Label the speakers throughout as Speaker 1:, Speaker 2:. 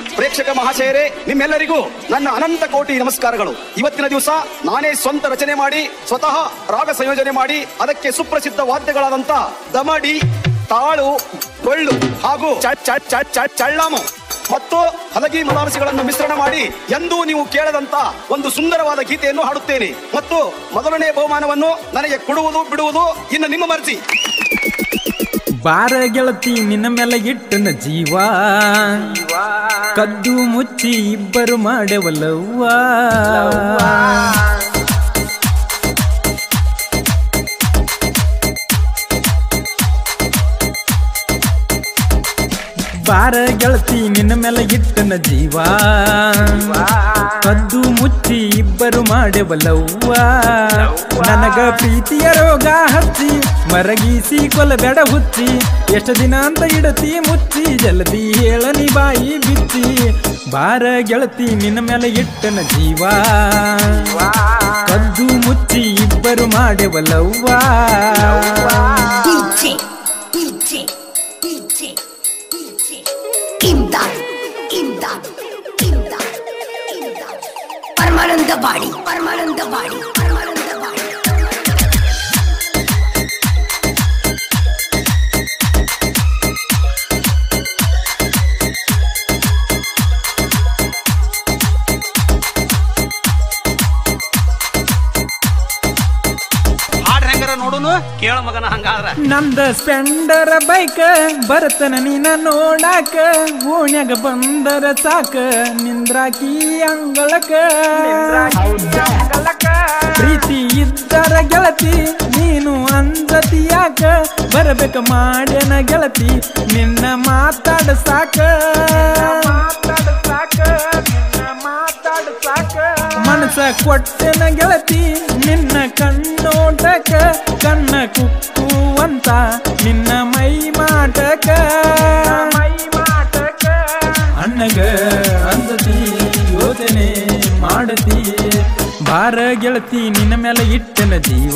Speaker 1: ಪ್ರೇಕ್ಷಕ ಮಹಾಶಯರೇ ನಿಮ್ಮೆಲ್ಲರಿಗೂ ನನ್ನ ಅನಂತ ಕೋಟಿ ನಮಸ್ಕಾರಗಳು ಇವತ್ತಿನ ದಿವಸ ನಾನೇ ಸ್ವಂತ ರಚನೆ ಮಾಡಿ ಸ್ವತಃ ರಾಗ ಸಂಯೋಜನೆ ಮಾಡಿ ಅದಕ್ಕೆ ಸುಪ್ರಸಿದ್ಧ ವಾದ್ಯಗಳಾದಂತ ದಮಡಿ ತಾಳು ಡೊಳ್ಳು ಹಾಗೂ ಚ- ಚ- ಚ- ಚ- ಚಳ್ಳಾಮು ಮತ್ತು ಹಲಗಿ ಮದಾರಸಿಗಳನ್ನು ಮಿಶ್ರಣ ಮಾಡಿ ಎಂದೂ ನೀವು ಕೇಳದಂತ ಒಂದು ಸುಂದರವಾದ ಗೀತೆಯನ್ನು ಹಾಡುತ್ತೇನೆ ಮತ್ತು ಮೊದಲನೇ ಬಹುಮಾನವನ್ನು ನನಗೆ ಕೊಡುವುದು ಬಿಡುವುದು ಇನ್ನು ನಿಮ್ಮ ಮರ್ಜಿ
Speaker 2: ಬಾರ ಗೆಳತಿ ನಿನ್ನ ಮೇಲೆ ಇಟ್ಟನ ಜೀವ ಕದ್ದು ಮುಚ್ಚಿ ಇಬ್ಬರು ಮಾಡವಲ್ಲವ್ವ ಬಾರ ಗೆಳತಿ ನಿನ್ನ ಮೇಲೆ ಇಟ್ಟನ ಜೀವ ಕದ್ದು ಮುಚ್ಚಿ ಇಬ್ಬರು ಮಾಡವಲ್ಲವ್ವ ನನಗ ಪ್ರೀತಿಯ ರೋಗ ಹಚ್ಚಿ ಮರಗಿಸಿ ಕೊಲಬೇಡ ಹುಚ್ಚಿ ಎಷ್ಟು ದಿನ ಅಂತ ಇಡತಿ ಮುಚ್ಚಿ ಜಲ್ದಿ ಹೇಳನಿ ಬಾಯಿ ಬಿಚ್ಚಿ ಬಾರ ಗೆಳತಿ ನಿನ್ನ ಮೇಲೆ ಇಟ್ಟನ ಜೀವ ಕದ್ದು ಮುಚ್ಚಿ ಇಬ್ಬರು ಮಾಡವಲ್ಲವ್ವ
Speaker 3: DJ, DJ, DJ, DJ. Imdad, Imdad, Imdad, Imdad. Paramananda ಬಾಡಿ ಪರಮಾನಂದ ಬಾಡಿ ಪರಮಾನಂದ ಬಾಡಿ
Speaker 4: ಹಾಡ್ ಹೆಂಗಾರ ನೋಡುನು ಕೇಳ ಮಗನ ಹಂಗಾದ್ರ
Speaker 2: ನಂದ ಸ್ಪೆಂಡರ ಬೈಕ್ ಬರ್ತನ ನೀನ ನೋಡಾಕ ಓಣ್ಯಾಗ ಬಂದರ ಸಾಕ ನಿಂದ್ರಾಕಿ ಅಂಗಳಕ ಪ್ರೀತಿ ಇದ್ದರ ಗೆಳತಿ ನೀನು ಅಂಜತಿ ಯಾಕ ಬರಬೇಕ ಮಾಡ್ಯನ ಗೆಳತಿ ನಿನ್ನ ಮಾತಾಡ ಸಾಕ ಮನಸ ಕೊಟ್ಟೆನ ಗೆಳತಿ ನಿನ್ನ ಕಣ್ಣೋಟಕ ಕಣ್ಣ ಕುಕ್ಕುವಂತ ನಿನ್ನ ಮೈ ಮಾಟಕ ಮೈ ಮಾಟಕ ಅಣ್ಣಗ ಅಂದತಿ ಯೋಚನೆ ಮಾಡತಿ ಬಾರ ಗೆಳತಿ ನಿನ್ನ ಮೇಲೆ ಇಟ್ಟನ ಜೀವ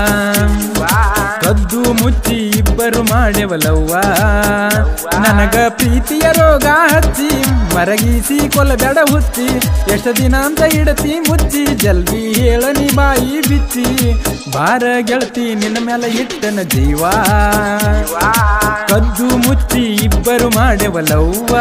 Speaker 2: ಕದ್ದು ಮುಚ್ಚಿ ಇಬ್ಬರು ಮಾಡ್ಯವಲ್ಲವ್ವ ನನಗ ಪ್ರೀತಿಯ ರೋಗ ಹಚ್ಚಿ ಮರಗಿಸಿ ಕೊಲಬೇಡ ಹುಚ್ಚಿ ಎಷ್ಟು ದಿನ ಅಂತ ಇಡತಿ ಮುಚ್ಚಿ ಜಲ್ದಿ ಹೇಳನಿ ಬಾಯಿ ಬಿಚ್ಚಿ ಬಾರ ಗೆಳತಿ ನಿನ್ನ ಮೇಲೆ ಇಟ್ಟನ ಜೀವ ಕದ್ದು ಮುಚ್ಚಿ ಇಬ್ಬರು ಮಾಡ್ಯವಲ್ಲವ್ವ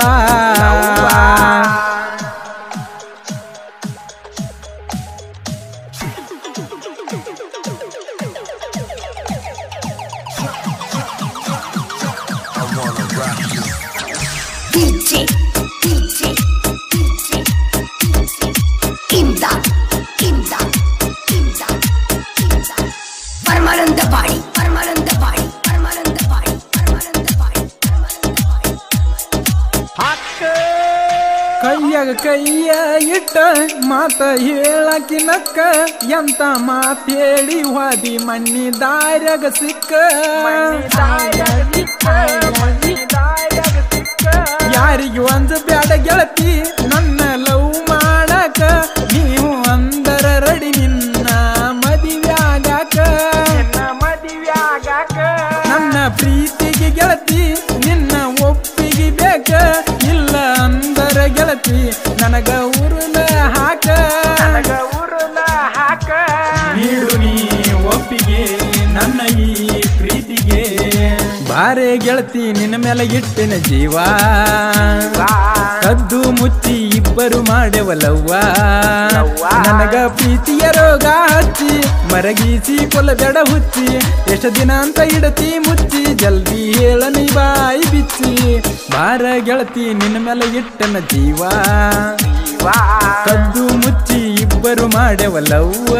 Speaker 3: DJ, DJ, DJ, DJ. Imdad, Imdad, Imdad, Imdad. Paramananda ಬಾಡಿ ಪರಮಾನಂದ ಬಾಡಿ ಪರಮಾನಂದ ಬಾಡಿ ಪರಮಾನಂದ ಬಾಡಿ ಪರಮಾನಂದ ಬಾಡಿ
Speaker 2: ಕೈಯಾಗ ಕೈಯ ಇಟ್ಟ ಮಾತ ಹೇಳಕಿ ನಕ್ಕ ಎಂತ ಮಾತ್ ಹೇಳಿ ವಾದಿ ಮಣ್ಣಿ ದಾರ್ಯಾಗ ಸಿಕ್ಕ ಯಾರಿಗೂ ಅಂಜ ಬ್ಯಾಡ ಗೆಳತಿ ನನ್ನ ಲವ್ ಮಾಡಕ ನೀವು ಅಂದರ ರಡಿ ನಿನ್ನ ಮದಿವ್ಯಾಗಾಕ ನನ್ನ ಪ್ರೀತಿಗೆ ಗೆಳತಿ ನಿನ್ನ ಒಪ್ಪಿಗೆ ಬೇಕ ಇಲ್ಲ ಅಂದರ ಗೆಳತಿ ನನಗ ಉರುಳ ಹಾಕ ನನಗ ಉರುಳ ಹಾಕ ನೀಡು ನೀ ಒಪ್ಪಿಗೆ ನನ್ನ ಈ ಪ್ರೀತಿಗೆ ಬಾರೆ ಗೆಳತಿ ನಿನ್ನ ಮೇಲೆ ಇಟ್ಟಿನ ಜೀವ ಕದ್ದು ಮುಚ್ಚಿ ಇಬ್ಬರು ಮಾಡ್ಯವಲ್ಲವ್ವ ನನಗ ಪ್ರೀತಿಯ ರೋಗ ಹಚ್ಚಿ ಮರಗಿಸಿ ಕೊಲಬೇಡ ಹುಚ್ಚಿ ಎಷ್ಟು ದಿನ ಅಂತ ಇಡತಿ ಮುಚ್ಚಿ ಜಲ್ದಿ ಹೇಳನಿ ಬಾಯಿ ಬಿಚ್ಚಿ ಬಾರ ಗೆಳತಿ ನಿನ್ನ ಮೇಲೆ ಇಟ್ಟನ ಜೀವ ಕದ್ದು ಮುಚ್ಚಿ ಇಬ್ಬರು ಮಾಡ್ಯವಲ್ಲವ್ವ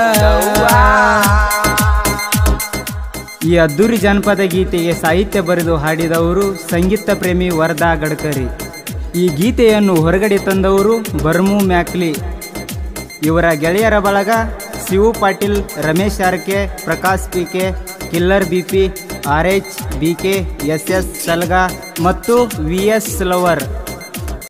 Speaker 5: ಈ ಅದ್ದೂರಿ ಜಾನಪದ ಗೀತೆಗೆ ಸಾಹಿತ್ಯ ಬರೆದು ಹಾಡಿದವರು ಸಂಗೀತ ಪ್ರೇಮಿ ವರದಾ ಗಡ್ಕರಿ ಈ ಗೀತೆಯನ್ನು ಹೊರಗಡೆ ತಂದವರು ಬರ್ಮು ಮ್ಯಾಕ್ಲಿ ಇವರ ಗೆಳೆಯರ ಬಳಗ Shivu Patil Ramesh RK Prakash P K killer B P R H B K S S Salga ಮತ್ತು ವಿ ಎಸ್ ಲವರ್